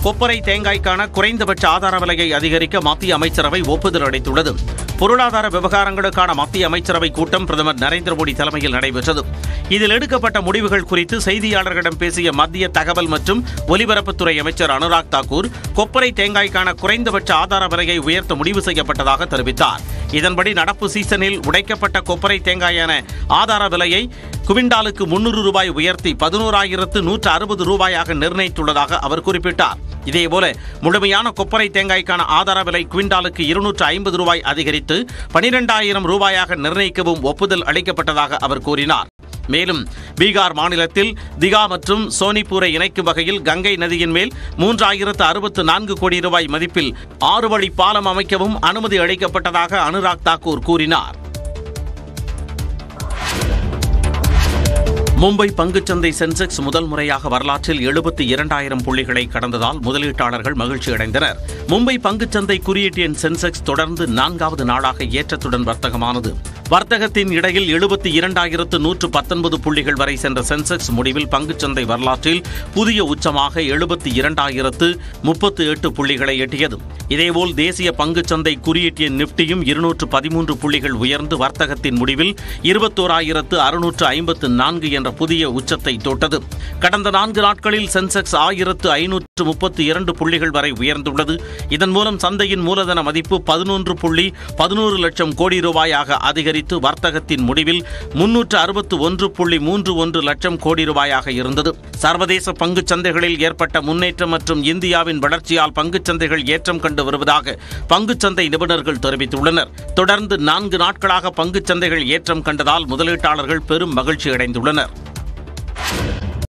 கொப்பரை தேங்காய்க்கான குறைந்தபட்ச ஆதார விலையை அதிகரிக்க மத்திய அமைச்சரவை ஒப்புதல் அளித்துள்ளது பொருளாதார விவகாரங்களுக்கான மத்திய அமைச்சரவை கூட்டம் பிரதமர் நரேந்திர மோடி தலைமையில் நடைபெற்றது இதில் எடுக்கப்பட்ட முடிவுகள் குறித்து செய்தியாளர்களிடம் பேசிய மத்திய தகவல் மற்றும் ஒலிபரப்புத்துறை அமைச்சர் அனுராக் தாக்கூர் கொப்பரை தேங்காய்க்கான குறைந்தபட்ச ஆதார விலையை உயர்த்த முடிவு செய்யப்பட்டதாக தெரிவித்தார் இதன்படி நடப்பு சீசனில் உடைக்கப்பட்ட கொப்பரை தேங்காயான ஆதார விலையை குவிண்டாலுக்கு முன்னூறு ரூபாய் உயர்த்தி பதினோராயிரத்து நூற்று அறுபது ரூபாயாக நிர்ணயித்துள்ளதாக அவர் குறிப்பிட்டார் இதேபோல முழுமையான கொப்பரை தேங்காய்க்கான ஆதார விலை குவிண்டாலுக்கு இருநூற்று ஐம்பது ரூபாய் அதிகரித்து பனிரெண்டாயிரம் ரூபாயாக நிர்ணயிக்கவும் ஒப்புதல் அளிக்கப்பட்டதாக அவர் கூறினார் மேலும் பீகார் மாநிலத்தில் திகா மற்றும் சோனிப்பூரை இணைக்கும் வகையில் கங்கை நதியின் மேல் மூன்றாயிரத்து அறுபத்து நான்கு கோடி ரூபாய் மதிப்பில் ஆறு வழி பாலம் அமைக்கவும் அனுமதி அளிக்கப்பட்டதாக அனுராக் தாக்கூர் கூறினார் மும்பை பங்குச்சந்தை சென்செக்ஸ் முதல் முறையாக வரலாற்றில் எழுபத்தி இரண்டாயிரம் புள்ளிகளை கடந்ததால் முதலீட்டாளர்கள் மகிழ்ச்சி அடைந்தனர் மும்பை பங்குச்சந்தை குறியீட்டு எண் சென்செக்ஸ் தொடர்ந்து நான்காவது நாளாக ஏற்றத்துடன் வர்த்தகமானது வர்த்தகத்தின் இடையில் எழுபத்தி இரண்டாயிரத்து நூற்று பத்தொன்பது புள்ளிகள் வரை சென்ற சென்செக்ஸ் முடிவில் பங்குச்சந்தை வரலாற்றில் புதிய உச்சமாக எழுபத்தி இரண்டாயிரத்து முப்பத்து எட்டு புள்ளிகளை எட்டியது இதேபோல் தேசிய பங்குச்சந்தை குறியீட்டு எண் நிப்டியும் இருநூற்று பதிமூன்று புள்ளிகள் உயர்ந்து வர்த்தகத்தின் முடிவில் இருபத்தோராயிரத்து அறுநூற்று ஐம்பத்து நான்கு என்ற புதிய உச்சத்தை தொட்டது கடந்த நான்கு நாட்களில் சென்செக்ஸ் ஆயிரத்து ஐநூற்று முப்பத்தி இரண்டு புள்ளிகள் வரை உயர்ந்துள்ளது இதன் மூலம் சந்தையின் மூலதன மதிப்பு பதினொன்று புள்ளி பதினோரு லட்சம் கோடி ரூபாயாக அதிகரித்து வர்த்தகத்தின் முடிவில் முன்னூற்று அறுபத்து ஒன்று புள்ளி மூன்று ஒன்று லட்சம் கோடி ரூபாயாக இருந்தது சர்வதேச பங்குச் சந்தைகளில் ஏற்பட்ட முன்னேற்றம் மற்றும் இந்தியாவின் வளர்ச்சியால் பங்குச் சந்தைகள் ஏற்றம் கண்டு வருவதாக பங்குச்சந்தை நிபுணர்கள் தெரிவித்துள்ளனர் தொடர்ந்து நான்கு நாட்களாக பங்குச் சந்தைகள் ஏற்றம் கண்டதால் முதலீட்டாளர்கள் பெரும் மகிழ்ச்சி அடைந்துள்ளனர்